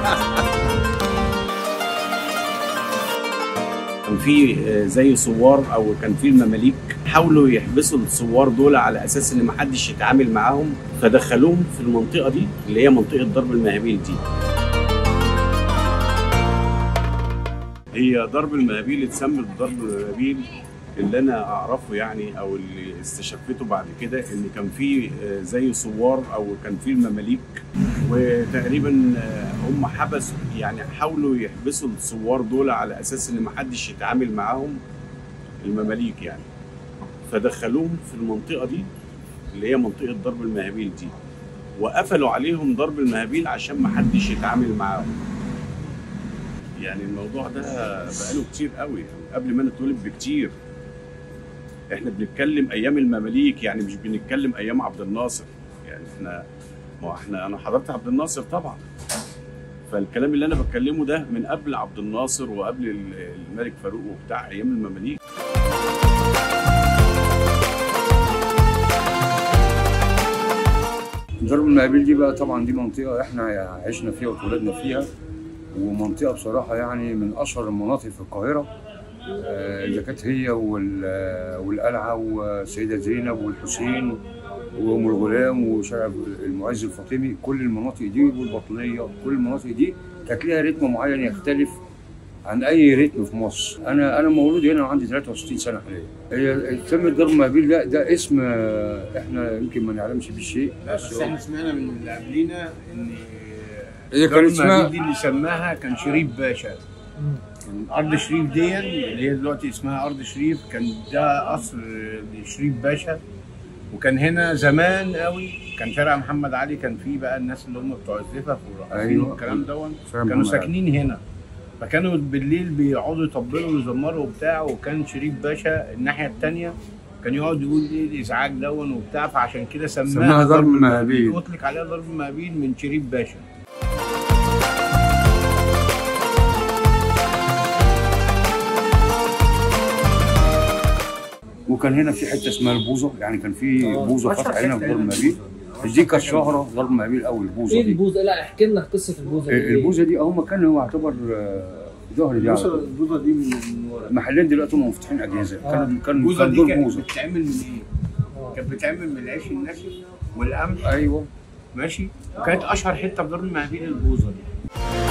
كان في آه، زي ثوار او كان في المماليك حاولوا يحبسوا الثوار دول على اساس ان محدش يتعامل معاهم فدخلوهم في المنطقه دي اللي هي منطقه ضرب المهابيل دي هي ضرب المهابيل اتسمت ضرب المهابيل اللي انا اعرفه يعني او اللي استشفيته بعد كده ان كان في آه، زي ثوار او كان في المماليك وتقريبا آه، هم حبسوا يعني حاولوا يحبسوا الثوار دول على اساس ان محدش يتعامل معاهم المماليك يعني فدخلوهم في المنطقه دي اللي هي منطقه ضرب المهابيل دي وقفلوا عليهم ضرب المهابيل عشان محدش يتعامل معاهم يعني الموضوع ده بقاله كتير قوي قبل ما انا اتولد بكتير احنا بنتكلم ايام المماليك يعني مش بنتكلم ايام عبد الناصر يعني احنا ما هو احنا انا حضرت عبد الناصر طبعا فالكلام اللي انا بتكلمه ده من قبل عبد الناصر وقبل ال- الملك فاروق وبتاع ايام المماليك ضرب المقابل دي بقى طبعا دي منطقة احنا عشنا فيها واتولدنا فيها ومنطقة بصراحة يعني من أشهر المناطق في القاهرة آه، إذا كانت هي وال- آه، والقلعة والسيدة زينب والحسين وأم الغلام وشارع المعز الفاطمي كل المناطق دي والبطنية كل المناطق دي كانت ليها رتم معين يختلف عن أي رتم في مصر أنا أنا مولود هنا وعندي 63 سنة حاليا هي سمت ضرب المقابل ده ده اسم آه، احنا يمكن ما نعلمش بيه شيء بس احنا سمعنا من اللي قبلينا ان هي دار كانت اسمها المهابيل دي اللي سماها كان شريف باشا كان ارض شريف دي اللي هي دلوقتي اسمها ارض شريف كان ده قصر لشريف باشا وكان هنا زمان قوي كان شارع محمد علي كان فيه بقى الناس اللي هم بتوع الزفاف والرقاصين أيوة. والكلام دون شارع كانوا محمد علي. ساكنين هنا فكانوا بالليل بيقعدوا يطبلوا ويزمروا وبتاع وكان شريف باشا الناحيه الثانيه كان يقعد يقول ايه الازعاج دون وبتاع فعشان كده سماها, سماها ضرب المهابيل. اطلق عليها ضرب المهابيل من شريف باشا وكان هنا في حته اسمها البوظه يعني كان في بوظه أشهر فاتحه هنا في حتة ضرب هنا. المهابيل دي كانت شهره ضرب المهابيل قوي البوظه ايه دي البوظه لا احكي لنا قصه البوظه دي. البوظه دي هم كان هو يعتبر آه، ظهر دي على طول. البوظه دي من من ورا محلين دلوقتي هم مفتوحين اجهزه كان كان البوظه كان دي دور كانت بوظه بتتعمل من ايه؟ كانت بتتعمل من العيش الناشف والقمح ايوه ماشي وكانت اشهر حته في ضرب المهابيل البوظه دي